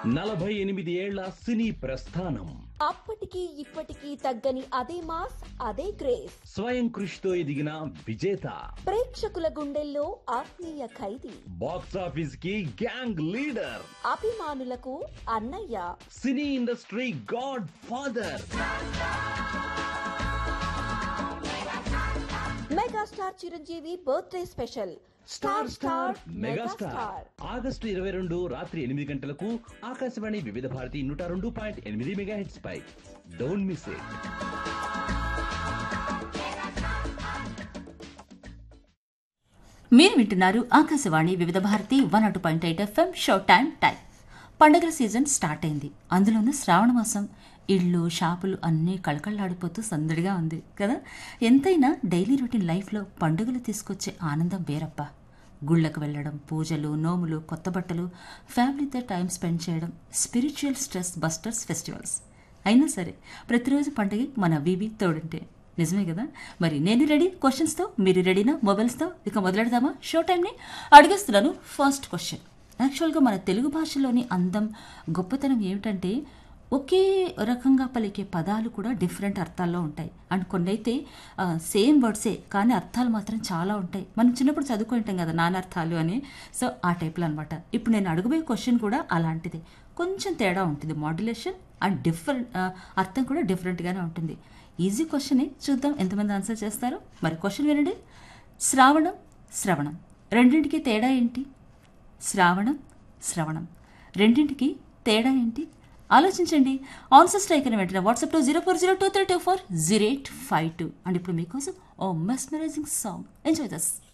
నలభై ఎనిమిది ఏళ్ల సినీ ప్రస్థానం అప్పటికి ఇప్పటికీ తగ్గని అదే మాస్ అదే క్రేజ్ స్వయం కృషితో ఎదిగిన విజేత ప్రేక్షకుల గుండెల్లో ఆత్మీయ ఖైదీ బాక్సాఫీస్ కి గ్యాంగ్ లీడర్ అభిమానులకు అన్నయ్య cine industry godfather megastar Chiranjeevi birthday special star star megastar August ఇరవై రెండు రాత్రి ఎనిమిది గంటలకు ఆకాశవాణి వివిధ భారతి నూట రెండు పాయింట్ ఎనిమిది మెగా హెడ్స్ పై డోంట్ మిస్ ఇట్ మీరు వింటున్నారు ఆకాశవాణి వివిధ భారతి వన్ అటు point eight FM show time time పండగల సీజన్ స్టార్ట్ అయింది అందులోనూ శ్రావణ మాసం ఇళ్ళు షాపులు అన్నీ కళకళలాడిపోతూ సందడిగా ఉంది కదా ఎంతైనా డైలీ రొటీన్ లైఫ్లో పండుగలు తీసుకొచ్చే ఆనందం వేరప్ప గుళ్ళకు వెళ్ళడం పూజలు నోములు కొత్త బట్టలు ఫ్యామిలీతో టైం స్పెండ్ చేయడం స్పిరిచువల్ స్ట్రెస్ బస్టర్స్ ఫెస్టివల్స్ అయినా సరే ప్రతిరోజు పండుగ మన వీబీ తోడుంటే నిజమే కదా మరి నేను రెడీ క్వశ్చన్స్తో మీరు రెడీనా మొబైల్స్తో ఇక మొదలెడదామా షో టైంని అడిగేస్తున్నాను ఫస్ట్ క్వశ్చన్ యాక్చువల్గా మన తెలుగు భాషలోని అందం గొప్పతనం ఏమిటంటే ఒకే రకంగా పలికే పదాలు కూడా డిఫరెంట్ అర్థాల్లో ఉంటాయి అండ్ కొన్ని అయితే సేమ్ వర్డ్సే కానీ అర్థాలు మాత్రం చాలా ఉంటాయి మనం చిన్నప్పుడు చదువుకుంటాం కదా నానార్థాలు అని సో ఆ టైప్లో అనమాట ఇప్పుడు నేను అడుగుబోయే క్వశ్చన్ కూడా అలాంటిదే కొంచెం తేడా ఉంటుంది మాడ్యులేషన్ అండ్ డిఫరెంట్ అర్థం కూడా డిఫరెంట్గానే ఉంటుంది ఈజీ క్వశ్చనే చూద్దాం ఎంతమంది ఆన్సర్ చేస్తారో మరి క్వశ్చన్ వినండి శ్రావణం శ్రవణం రెండింటికి తేడా ఏంటి శ్రావణం శ్రవణం రెండింటికి తేడా ఏంటి ఆలోచించండి ఆన్సర్ స్ట్రైక్ అని వెంటనే వాట్సాప్లో zero four zero two three two four zero eight five two and ఇప్పుడు మీకోసం ఓ మెస్మరైజింగ్ సాంగ్ ఎంజాయ్ దస్